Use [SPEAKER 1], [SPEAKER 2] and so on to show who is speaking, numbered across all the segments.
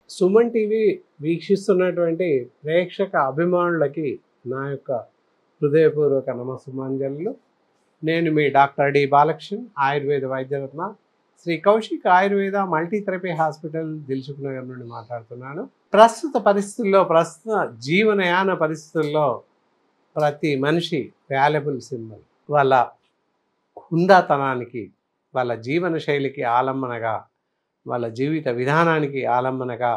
[SPEAKER 1] Suman TV వీక్షిస్తున్నటువంటి ప్రేక్షక అభిమానులకి నా యొక్క హృదయపూర్వక నమస్సుమాంజలు నేను మీ డాక్టర్ డి బాలకృష్ణన్ ఆయుర్వేద వైద్యరత్న Shri Kaushik Ayurveda multi therapy hospital Dilsukh Nagar నుండి మాట్లాడుతున్నాను ప్రస్తుత పరిస్థితుల్లో ప్రస్తుత జీవనయాన పరిస్థితుల్లో ప్రతి మనిషి వాల్యుబుల్ సింబల్ వాళ్ళ హుందాతనానికి వాళ్ళ జీవన శైలికి ఆలంబనగా వాళ్ళ జీవిత విధానానికి ఆలంబనగా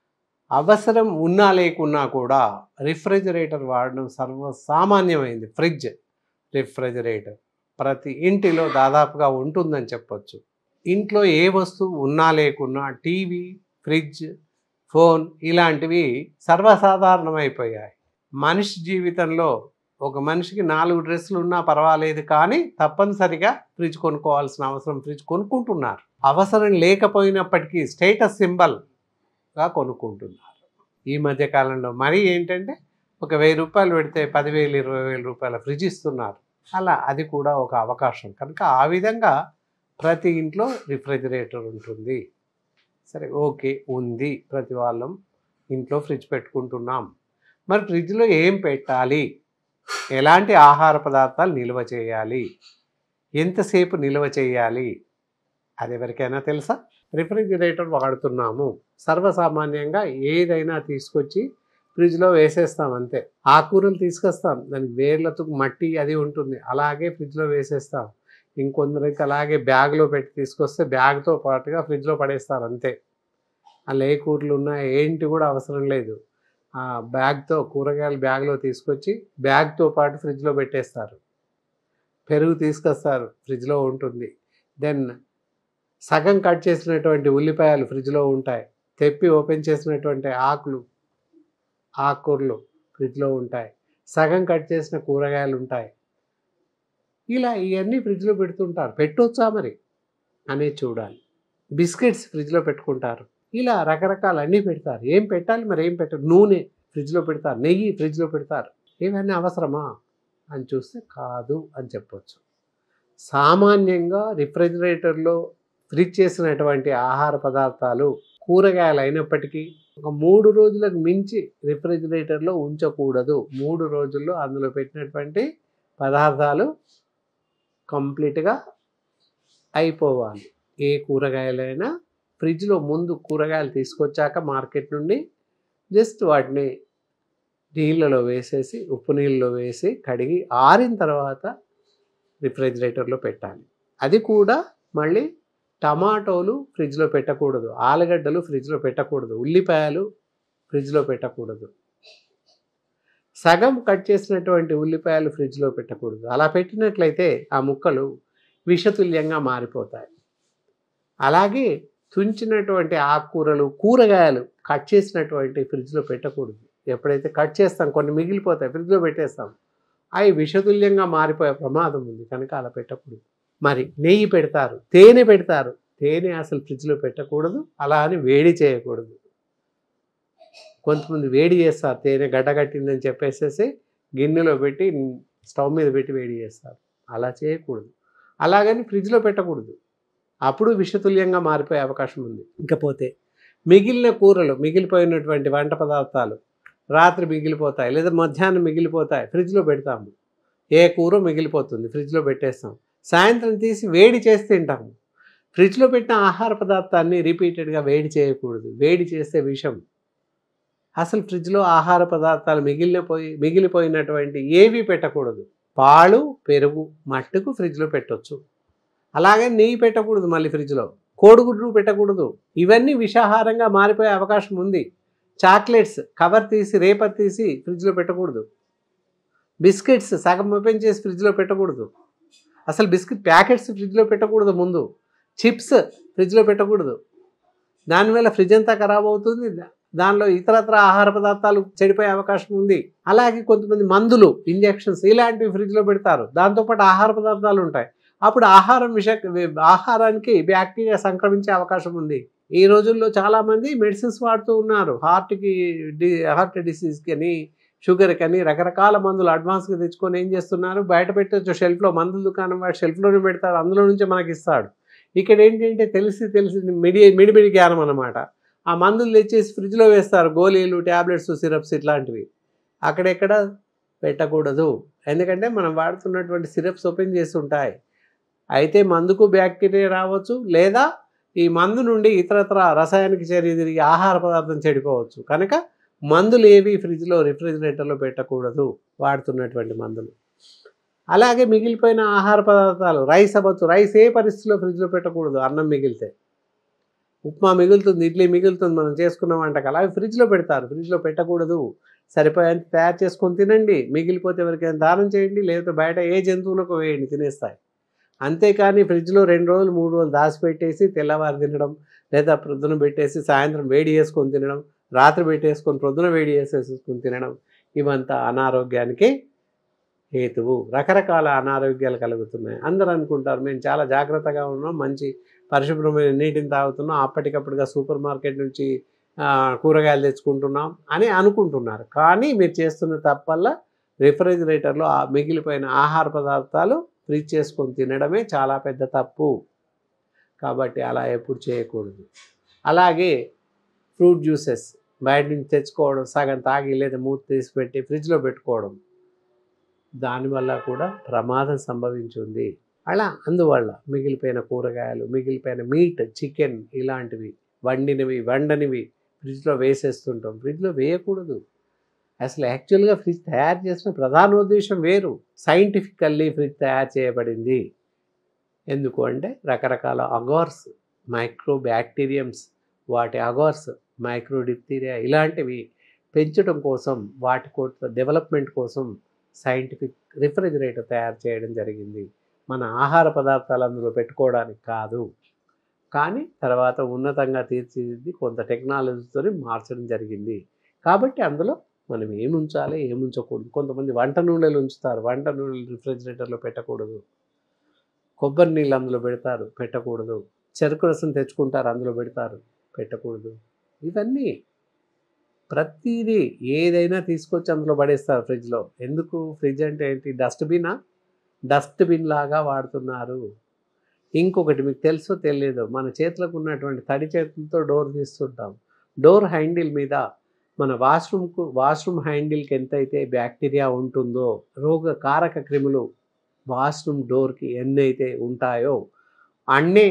[SPEAKER 1] అవసరం ఉన్నా లేకున్నా కూడా రిఫ్రిజిరేటర్ వాడడం సర్వసామాన్యమైంది ఫ్రిడ్జ్ రిఫ్రిజిరేటర్ ప్రతి ఇంటిలో దాదాపుగా ఉంటుందని చెప్పొచ్చు ఇంట్లో ఏ వస్తువు ఉన్నా లేకున్నా టీవీ ఫ్రిడ్జ్ ఫోన్ ఇలాంటివి సర్వసాధారణమైపోయాయి మనిషి జీవితంలో ఒక మనిషికి నాలుగు డ్రెస్సులు ఉన్నా పర్వాలేదు కానీ తప్పనిసరిగా ఫ్రిడ్జ్ కొనుక్కోవాల్సిన అవసరం ఫ్రిడ్జ్ కొనుక్కుంటున్నారు అవసరం లేకపోయినప్పటికీ స్టేటస్ సింబల్గా కొనుక్కుంటున్నారు ఈ మధ్య కాలంలో మరీ ఏంటంటే ఒక వెయ్యి రూపాయలు పెడితే పదివేలు ఇరవై వేల రూపాయల ఫ్రిడ్జ్ ఇస్తున్నారు అలా అది కూడా ఒక అవకాశం కనుక ఆ విధంగా ప్రతి ఇంట్లో రిఫ్రిజిరేటర్ ఉంటుంది సరే ఓకే ఉంది ప్రతి వాళ్ళం ఇంట్లో ఫ్రిడ్జ్ పెట్టుకుంటున్నాం మరి ఫ్రిడ్జ్లో ఏం పెట్టాలి ఎలాంటి ఆహార పదార్థాలు నిల్వ చేయాలి ఎంతసేపు నిల్వ చేయాలి అది ఎవరికైనా తెలుసా రిఫ్రిజిరేటర్ వాడుతున్నాము సర్వసామాన్యంగా ఏదైనా తీసుకొచ్చి ఫ్రిడ్జ్లో వేసేస్తాం అంతే ఆకుకూరలు తీసుకొస్తాం దానికి వేర్లతో మట్టి అది ఉంటుంది అలాగే ఫ్రిడ్జ్లో వేసేస్తాం ఇంకొందరికి అలాగే బ్యాగ్లో పెట్టి తీసుకొస్తే బ్యాగ్తో పాటుగా ఫ్రిడ్జ్లో పడేస్తారు అంతే అలా ఏ కూరలు ఉన్నాయి ఏంటి కూడా అవసరం లేదు ఆ బ్యాగ్తో కూరగాయలు బ్యాగ్లో తీసుకొచ్చి బ్యాగ్తో పాటు ఫ్రిడ్జ్లో పెట్టేస్తారు పెరుగు తీసుకొస్తారు ఫ్రిడ్జ్లో ఉంటుంది దెన్ సగం కట్ చేసినటువంటి ఉల్లిపాయలు ఫ్రిడ్జ్లో ఉంటాయి తెప్పి ఓపెన్ చేసినటువంటి ఆకులు ఆకుకూరలు ఫ్రిడ్జ్లో ఉంటాయి సగం కట్ చేసిన కూరగాయలు ఉంటాయి ఇలా ఇవన్నీ ఫ్రిడ్జ్లో పెడుతుంటారు పెట్టొచ్చా మరి అనేది చూడాలి బిస్కెట్స్ ఫ్రిడ్జ్లో పెట్టుకుంటారు ఇలా రకరకాల అన్నీ పెడతారు ఏం పెట్టాలి మరి ఏం పెట్టారు నూనె ఫ్రిడ్జ్లో పెడతారు నెయ్యి ఫ్రిడ్జ్లో పెడతారు ఇవన్నీ అవసరమా అని చూస్తే కాదు అని చెప్పొచ్చు సామాన్యంగా రిఫ్రిజిరేటర్లో ఫ్రిడ్జ్ చేసినటువంటి ఆహార పదార్థాలు కూరగాయలు అయినప్పటికీ ఒక మూడు రోజులకు మించి రిఫ్రిజిరేటర్లో ఉంచకూడదు మూడు రోజుల్లో అందులో పెట్టినటువంటి పదార్థాలు కంప్లీట్గా అయిపోవాలి ఏ కూరగాయలైనా ఫ్రిడ్జ్లో ముందు కూరగాయలు తీసుకొచ్చాక మార్కెట్ నుండి జస్ట్ వాటిని నీళ్ళలో వేసేసి ఉప్పు నీళ్ళలో వేసి కడిగి ఆరిన తర్వాత రిఫ్రిజిరేటర్లో పెట్టాలి అది కూడా మళ్ళీ టమాటోలు ఫ్రిడ్జ్లో పెట్టకూడదు ఆలుగడ్డలు ఫ్రిడ్జ్లో పెట్టకూడదు ఉల్లిపాయలు ఫ్రిడ్జ్లో పెట్టకూడదు సగం కట్ చేసినటువంటి ఉల్లిపాయలు ఫ్రిడ్జ్లో పెట్టకూడదు అలా పెట్టినట్లయితే ఆ ముక్కలు విషతుల్యంగా మారిపోతాయి అలాగే తుంచినటువంటి ఆకుకూరలు కూరగాయలు కట్ చేసినటువంటి ఫ్రిడ్జ్లో పెట్టకూడదు ఎప్పుడైతే కట్ చేస్తాం కొన్ని మిగిలిపోతాయి ఫ్రిడ్జ్లో పెట్టేస్తాం అవి విషతుల్యంగా మారిపోయే ప్రమాదం ఉంది కనుక అలా పెట్టకూడదు మరి నెయ్యి పెడతారు తేనె పెడతారు తేనె అసలు ఫ్రిడ్జ్లో పెట్టకూడదు అలా అని వేడి చేయకూడదు కొంతమంది వేడి చేస్తారు తేనె గడ్డగట్టిందని చెప్పేసేసి గిన్నెలో పెట్టి స్టవ్ మీద పెట్టి వేడి చేస్తారు అలా చేయకూడదు అలాగని ఫ్రిడ్జ్లో పెట్టకూడదు అప్పుడు విషతుల్యంగా మారిపోయే అవకాశం ఉంది ఇకపోతే మిగిలిన కూరలు మిగిలిపోయినటువంటి వంట పదార్థాలు రాత్రి మిగిలిపోతాయి లేదా మధ్యాహ్నం మిగిలిపోతాయి ఫ్రిడ్జ్లో పెడతాము ఏ కూర మిగిలిపోతుంది ఫ్రిడ్జ్లో పెట్టేస్తాం సాయంత్రం తీసి వేడి చేసి తింటాము ఫ్రిడ్జ్లో పెట్టిన ఆహార పదార్థాన్ని రిపీటెడ్గా వేడి చేయకూడదు వేడి చేస్తే విషం అసలు ఫ్రిడ్జ్లో ఆహార పదార్థాలు మిగిలిపోయి మిగిలిపోయినటువంటి ఏవి పెట్టకూడదు పాలు పెరుగు మట్టుకు ఫ్రిడ్జ్లో పెట్టొచ్చు అలాగే నెయ్యి పెట్టకూడదు మళ్ళీ ఫ్రిడ్జ్లో కోడిగుడ్లు పెట్టకూడదు ఇవన్నీ విషాహారంగా మారిపోయే అవకాశం ఉంది చాక్లెట్స్ కవర్ తీసి రేపర్ తీసి ఫ్రిడ్జ్లో పెట్టకూడదు బిస్కెట్స్ సగం ఓపెన్ చేసి ఫ్రిడ్జ్లో పెట్టకూడదు అసలు బిస్కెట్ ప్యాకెట్స్ ఫ్రిడ్జ్లో పెట్టకూడదు ముందు చిప్స్ ఫ్రిడ్జ్లో పెట్టకూడదు దానివల్ల ఫ్రిడ్జ్ అంతా ఖరాబ్ అవుతుంది దానిలో ఇతరత్ర ఆహార పదార్థాలు చెడిపోయే అవకాశం ఉంది అలాగే కొంతమంది మందులు ఇంజెక్షన్స్ ఇలాంటివి ఫ్రిడ్జ్లో పెడతారు దాంతోపాటు ఆహార పదార్థాలు ఉంటాయి అప్పుడు ఆహారం విష ఆహారానికి బ్యాక్టీరియా సంక్రమించే అవకాశం ఉంది ఈ రోజుల్లో చాలామంది మెడిసిన్స్ వాడుతూ ఉన్నారు హార్ట్కి డి హార్ట్ డిసీజ్కి అని షుగర్కి అని రకరకాల మందులు అడ్వాన్స్గా తెచ్చుకొని ఏం చేస్తున్నారు బయట పెట్టచ్చు షెల్ఫ్లో మందుల దుకాణం వాడు షెల్ఫ్లోనే పెడతాడు అందులో నుంచే మనకి ఇస్తాడు ఇక్కడ ఏంటంటే తెలిసి తెలిసి మిడి మిడిమిడి జ్ఞానం అనమాట ఆ మందులు తెచ్చేసి ఫ్రిడ్జ్లో వేస్తారు గోళీలు ట్యాబ్లెట్స్ సిరప్స్ ఇట్లాంటివి అక్కడెక్కడ పెట్టకూడదు ఎందుకంటే మనం వాడుతున్నటువంటి సిరప్స్ ఓపెన్ చేసి ఉంటాయి అయితే మందుకు బ్యాక్టీరియా రావచ్చు లేదా ఈ మందు నుండి ఇతరత్ర రసాయనిక చర్య తిరిగి ఆహార పదార్థం చెడిపోవచ్చు కనుక మందులు ఏవి ఫ్రిడ్జ్లో రిఫ్రిజిరేటర్లో పెట్టకూడదు వాడుతున్నటువంటి మందులు అలాగే మిగిలిపోయిన ఆహార పదార్థాలు రైస్ అవ్వచ్చు రైస్ ఏ పరిస్థితిలో ఫ్రిడ్జ్లో పెట్టకూడదు అన్నం మిగిలితే ఉప్మా మిగులుతుంది ఇడ్లీ మిగులుతుంది మనం చేసుకున్న వంటకాలు అవి ఫ్రిడ్జ్లో పెడతారు ఫ్రిడ్జ్లో పెట్టకూడదు సరిపోయేంత తయారు చేసుకొని తినండి మిగిలిపోతే ఎవరికైనా దానం చేయండి లేకపోతే బయట ఏ జంతువులకు వేయండి తినేస్తాయి అంతేకాని ఫ్రిడ్జ్లో రెండు రోజులు మూడు రోజులు దాచిపెట్టేసి తెల్లవారు తినడం లేదా ప్రొద్దున పెట్టేసి సాయంత్రం వేడి చేసుకొని తినడం రాత్రి పెట్టేసుకొని ప్రొద్దున వేడి చేసేసుకొని తినడం ఇవంతా అనారోగ్యానికి హేతువు రకరకాల అనారోగ్యాలు కలుగుతున్నాయి అందరూ అనుకుంటారు మేము చాలా జాగ్రత్తగా ఉన్నాం మంచి పరిశుభ్రమైన నీటిని తాగుతున్నాం అప్పటికప్పుడుగా సూపర్ మార్కెట్ నుంచి ఆ, కూరగాయలు తెచ్చుకుంటున్నాం అని అనుకుంటున్నారు కానీ మీరు చేస్తున్న తప్పల్లా రిఫ్రిజిరేటర్లో ఆ మిగిలిపోయిన ఆహార పదార్థాలు ఫ్రిజ్ చేసుకొని తినడమే చాలా పెద్ద తప్పు కాబట్టి అలా ఎప్పుడు చేయకూడదు అలాగే ఫ్రూట్ జ్యూసెస్ బయట నుంచి తెచ్చుకోవడం సగం తాగి లేదా మూత తీసి పెట్టి ఫ్రిడ్జ్లో పెట్టుకోవడం దానివల్ల కూడా ప్రమాదం సంభవించింది అలా అందువల్ల మిగిలిపోయిన కూరగాయలు మిగిలిపోయిన మీట్ చికెన్ ఇలాంటివి వండినవి వండనివి ఫ్రిడ్జ్లో వేసేస్తుంటాం ఫ్రిడ్జ్లో వేయకూడదు అసలు యాక్చువల్గా ఫ్రిడ్జ్ తయారు చేసిన ప్రధాన ఉద్దేశం వేరు సైంటిఫికల్లీ ఫ్రిడ్జ్ తయారు చేయబడింది ఎందుకు అంటే రకరకాల అగార్స్ మైక్రో బ్యాక్టీరియమ్స్ వాటి అగార్స్ మైక్రో డిప్తీరియా ఇలాంటివి పెంచడం కోసం వాటి కోసం డెవలప్మెంట్ కోసం సైంటిఫిక్ రిఫ్రిజిరేటర్ తయారు చేయడం జరిగింది మన ఆహార పదార్థాలు అందులో పెట్టుకోవడానికి కాదు కానీ తర్వాత ఉన్నతంగా తీర్చిదిద్ది కొంత టెక్నాలజీతో మార్చడం జరిగింది కాబట్టి అందులో మనం ఏమి ఉంచాలి ఏమి ఉంచకూడదు కొంతమంది వంట నూనెలు ఉంచుతారు వంట నూనెలు రిఫ్రిజిరేటర్లో పెట్టకూడదు కొబ్బరి నీళ్ళు అందులో పెడతారు పెట్టకూడదు చెరుకు రసం తెచ్చుకుంటారు అందులో పెడతారు పెట్టకూడదు ఇవన్నీ ప్రతిదీ ఏదైనా తీసుకొచ్చి అందులో పడేస్తారు ఫ్రిడ్జ్లో ఎందుకు ఫ్రిడ్జ్ అంటే ఏంటి డస్ట్బినా డస్ట్బిన్ లాగా వాడుతున్నారు ఇంకొకటి మీకు తెలుసో తెలియదో మన చేతులకు ఉన్నటువంటి తడి చేతులతో డోర్ తీస్తుంటాం డోర్ హ్యాండిల్ మీద మన వాష్రూమ్కు వాష్రూమ్ హ్యాండిల్కి ఎంతైతే బ్యాక్టీరియా ఉంటుందో రోగ కారక క్రిములు వాష్రూమ్ డోర్కి ఎన్నైతే ఉంటాయో అన్నే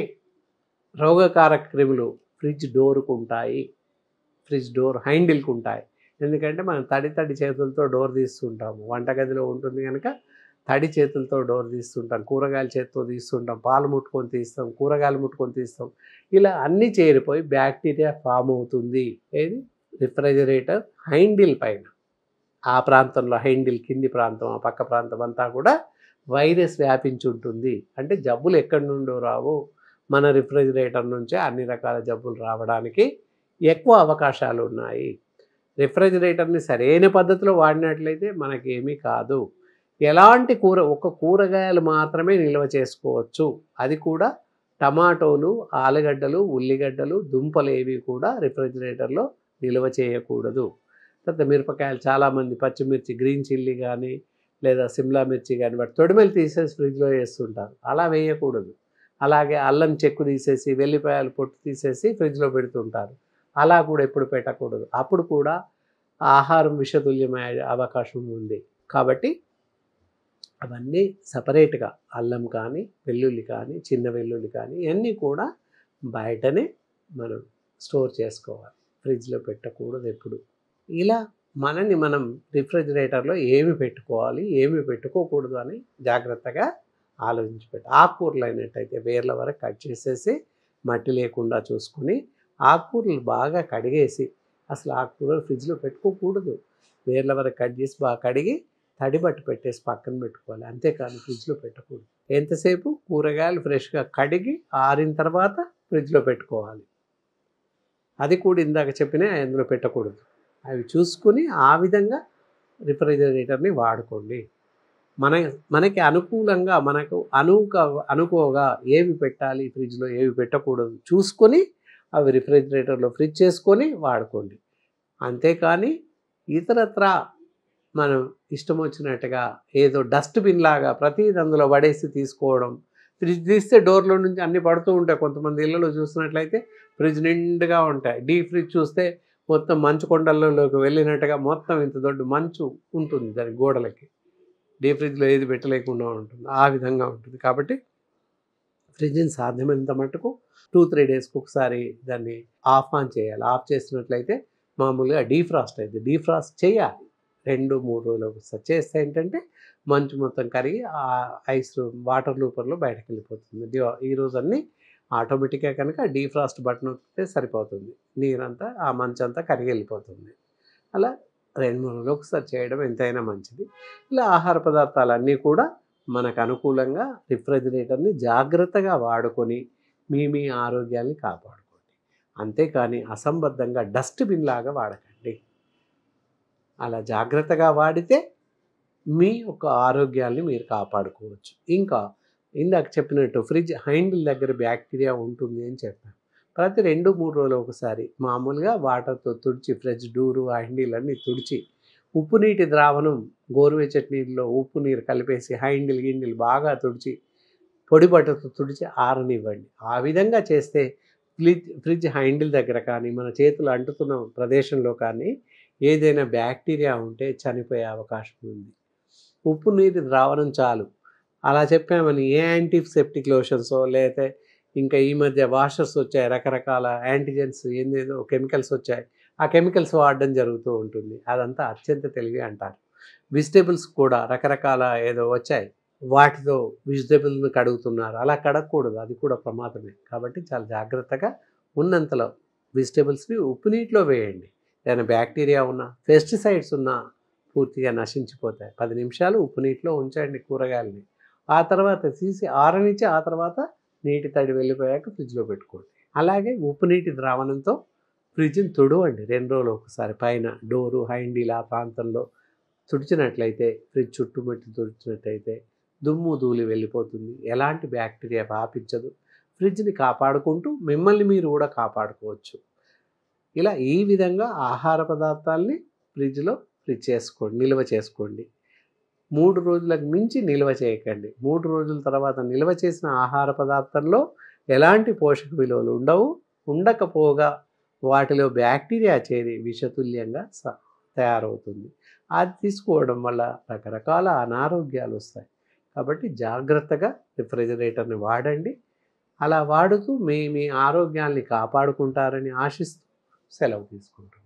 [SPEAKER 1] రోగకారక క్రిములు ఫ్రిడ్జ్ డోర్కు ఉంటాయి ఫ్రిడ్జ్ డోర్ హ్యాండిల్కి ఉంటాయి ఎందుకంటే మనం తడి తడి చేతులతో డోర్ తీస్తుంటాము వంటగదిలో ఉంటుంది కనుక తడి చేతులతో డోర్ తీస్తుంటాం కూరగాయల చేతితో తీస్తుంటాం పాలు ముట్టుకొని తీస్తాం కూరగాయలు ముట్టుకొని తీస్తాం ఇలా అన్నీ చేరిపోయి బ్యాక్టీరియా ఫామ్ అవుతుంది ఏది రిఫ్రిజిరేటర్ హైండిల్ పైన ఆ ప్రాంతంలో హైండిల్ కింది ప్రాంతం ఆ పక్క ప్రాంతం అంతా కూడా వైరస్ వ్యాపించి ఉంటుంది అంటే జబ్బులు ఎక్కడి నుండో రావు మన రిఫ్రిజిరేటర్ నుంచే అన్ని రకాల జబ్బులు రావడానికి ఎక్కువ అవకాశాలు ఉన్నాయి రిఫ్రిజిరేటర్ని సరైన పద్ధతిలో వాడినట్లయితే మనకేమీ కాదు ఎలాంటి కూర ఒక కూరగాయలు మాత్రమే నిల్వ చేసుకోవచ్చు అది కూడా టమాటోలు ఆలుగడ్డలు ఉల్లిగడ్డలు దుంపలు ఏవి కూడా రిఫ్రిజిరేటర్లో నిల్వ చేయకూడదు తర్వాత మిరపకాయలు చాలామంది పచ్చిమిర్చి గ్రీన్ చిల్లీ కానీ లేదా సిమ్లా మిర్చి కానీ వాటి తొడిమెలు తీసేసి ఫ్రిడ్జ్లో వేస్తుంటారు అలా వేయకూడదు అలాగే అల్లం చెక్కు తీసేసి వెల్లిపాయలు పొట్టు తీసేసి ఫ్రిడ్జ్లో పెడుతుంటారు అలా కూడా ఎప్పుడు పెట్టకూడదు అప్పుడు కూడా ఆహారం విషతుల్యమయ్యే అవకాశం ఉంది కాబట్టి అవన్నీ సపరేట్గా అల్లం కానీ వెల్లుల్లి కానీ చిన్న వెల్లుల్లి కానీ ఇవన్నీ కూడా బయటనే మనం స్టోర్ చేసుకోవాలి ఫ్రిడ్జ్లో పెట్టకూడదు ఎప్పుడు ఇలా మనని మనం రిఫ్రిజిరేటర్లో ఏమి పెట్టుకోవాలి ఏమి పెట్టుకోకూడదు అని జాగ్రత్తగా ఆలోచించి పెట్టు ఆకుకూరలు అయినట్టయితే వేర్ల వరకు కట్ చేసేసి మట్టి లేకుండా చూసుకుని ఆకుకూరలు బాగా కడిగేసి అసలు ఆకుకూరలు ఫ్రిడ్జ్లో పెట్టుకోకూడదు వేర్ల వరకు కట్ చేసి బాగా కడిగి తడి బట్టి పెట్టేసి పక్కన పెట్టుకోవాలి అంతేకాని ఫ్రిడ్జ్లో పెట్టకూడదు ఎంతసేపు కూరగాయలు ఫ్రెష్గా కడిగి ఆరిన తర్వాత ఫ్రిడ్జ్లో పెట్టుకోవాలి అది కూడా ఇందాక చెప్పిన అందులో పెట్టకూడదు అవి చూసుకుని ఆ విధంగా రిఫ్రిజిరేటర్ని వాడుకోండి మన మనకి అనుకూలంగా మనకు అనుక అనుకోగా ఏవి పెట్టాలి ఫ్రిడ్జ్లో ఏవి పెట్టకూడదు చూసుకొని అవి రిఫ్రిజిరేటర్లో ఫ్రిడ్జ్ చేసుకొని వాడుకోండి అంతేకాని ఇతరత్ర మనం ఇష్టం వచ్చినట్టుగా ఏదో డస్ట్బిన్ లాగా ప్రతిది అందులో పడేసి తీసుకోవడం ఫ్రిడ్జ్ తీస్తే డోర్లో నుంచి అన్ని పడుతూ ఉంటాయి కొంతమంది ఇళ్ళలో చూసినట్లయితే ఫ్రిడ్జ్ నిండుగా ఉంటాయి డీ ఫ్రిడ్జ్ చూస్తే మొత్తం మంచు కొండలలోకి వెళ్ళినట్టుగా మొత్తం ఇంత దొడ్డు మంచు ఉంటుంది దాని గోడలకి డీ ఫ్రిడ్జ్లో ఏది పెట్టలేకుండా ఉంటుంది ఆ విధంగా ఉంటుంది కాబట్టి ఫ్రిడ్జ్ని సాధ్యమైనంత మటుకు టూ త్రీ డేస్కి ఒకసారి దాన్ని ఆఫ్ ఆన్ చేయాలి ఆఫ్ చేసినట్లయితే మామూలుగా డీఫ్రాస్ట్ అయితే డీఫ్రాస్ట్ చేయాలి రెండు మూడు రోజులు ఒకసారి చేస్తే ఏంటంటే మంచు మొత్తం కరిగి ఆ ఐస్ వాటర్ లూపర్లో బయటకు వెళ్ళిపోతుంది డి- ఈ రోజు అన్నీ ఆటోమేటిక్గా కనుక డీఫ్రాస్ట్ బటన్ నొక్కితే సరిపోతుంది నీరంతా ఆ మంచు అంతా కరిగి వెళ్ళిపోతుంది అలా రెండు మూడు రోజులు ఒకసారి చేయడం ఎంతైనా మంచిది ఇలా ఆహార పదార్థాలన్నీ కూడా మనకు అనుకూలంగా రిఫ్రిజిరేటర్ని జాగ్రత్తగా వాడుకొని మీ మీ ఆరోగ్యాన్ని కాపాడుకోండి అంతేకాని అసంబద్ధంగా డస్ట్బిన్ లాగా వాడకండి అలా జాగ్రత్తగా వాడితే మీ యొక్క ఆరోగ్యాన్ని మీరు కాపాడుకోవచ్చు ఇంకా ఇందాక చెప్పినట్టు ఫ్రిడ్జ్ హ్యాండిల్ దగ్గర బ్యాక్టీరియా ఉంటుంది అని చెప్పాను ప్రతి రెండు మూడు రోజులు ఒకసారి మామూలుగా వాటర్తో తుడిచి ఫ్రిడ్జ్ డూరు హ్యాండిల్ అన్నీ తుడిచి ఉప్పు నీటి ద్రావణం గోరువెచ్చటి నీటిలో ఉప్పు నీరు కలిపేసి హ్యాండిల్ గిండిల్ బాగా తుడిచి పొడి బట్టతో తుడిచి ఆరనివ్వండి ఆ విధంగా చేస్తే ఫ్రిడ్జ్ ఫ్రిడ్జ్ హ్యాండిల్ దగ్గర కానీ మన చేతులు అంటుతున్న ప్రదేశంలో కానీ ఏదైనా బ్యాక్టీరియా ఉంటే చనిపోయే అవకాశం ఉంది ఉప్పు నీరు ద్రావణం చాలు అలా చెప్పామని ఏ యాంటీసెప్టిక్ లోషన్సో లేకపోతే ఇంకా ఈ మధ్య వాషర్స్ వచ్చాయి రకరకాల యాంటీజెన్స్ ఏందేదో కెమికల్స్ వచ్చాయి ఆ కెమికల్స్ వాడడం జరుగుతూ ఉంటుంది అదంతా అత్యంత తెలివి అంటారు వెజిటేబుల్స్ కూడా రకరకాల ఏదో వచ్చాయి వాటితో వెజిటేబుల్ని కడుగుతున్నారు అలా కడగకూడదు అది కూడా ప్రమాదమే కాబట్టి చాలా జాగ్రత్తగా ఉన్నంతలో వెజిటేబుల్స్ని ఉప్పు నీటిలో వేయండి ఏదైనా బ్యాక్టీరియా ఉన్నా పెస్టిసైడ్స్ ఉన్నా పూర్తిగా నశించిపోతాయి పది నిమిషాలు ఉప్పు నీటిలో ఉంచండి కూరగాయలని ఆ తర్వాత తీసి ఆరనిచ్చి ఆ తర్వాత నీటి తడి వెళ్ళిపోయాక ఫ్రిడ్జ్లో పెట్టుకోండి అలాగే ఉప్పు నీటి ద్రావణంతో ఫ్రిడ్జ్ని తుడవండి రెండు రోజులు ఒకసారి పైన డోరు హైండీల్ ఆ ప్రాంతంలో తుడిచినట్లయితే ఫ్రిడ్జ్ చుట్టుముట్టి తుడిచినట్లయితే దుమ్ము ధూళి వెళ్ళిపోతుంది ఎలాంటి బ్యాక్టీరియా వ్యాపించదు ఫ్రిడ్జ్ని కాపాడుకుంటూ మిమ్మల్ని మీరు కూడా కాపాడుకోవచ్చు ఇలా ఈ విధంగా ఆహార పదార్థాలని ఫ్రిడ్జ్లో ఫ్రిడ్జ్ చేసుకోండి నిల్వ చేసుకోండి మూడు రోజులకు మించి నిల్వ చేయకండి మూడు రోజుల తర్వాత నిల్వ చేసిన ఆహార పదార్థంలో ఎలాంటి పోషక విలువలు ఉండవు ఉండకపోగా వాటిలో బ్యాక్టీరియా చేరి విషతుల్యంగా స తయారవుతుంది అది తీసుకోవడం వల్ల రకరకాల అనారోగ్యాలు వస్తాయి కాబట్టి జాగ్రత్తగా రిఫ్రిజిరేటర్ని వాడండి అలా వాడుతూ మీ మీ ఆరోగ్యాన్ని కాపాడుకుంటారని ఆశిస్తూ సెలవు తీసుకుంటాం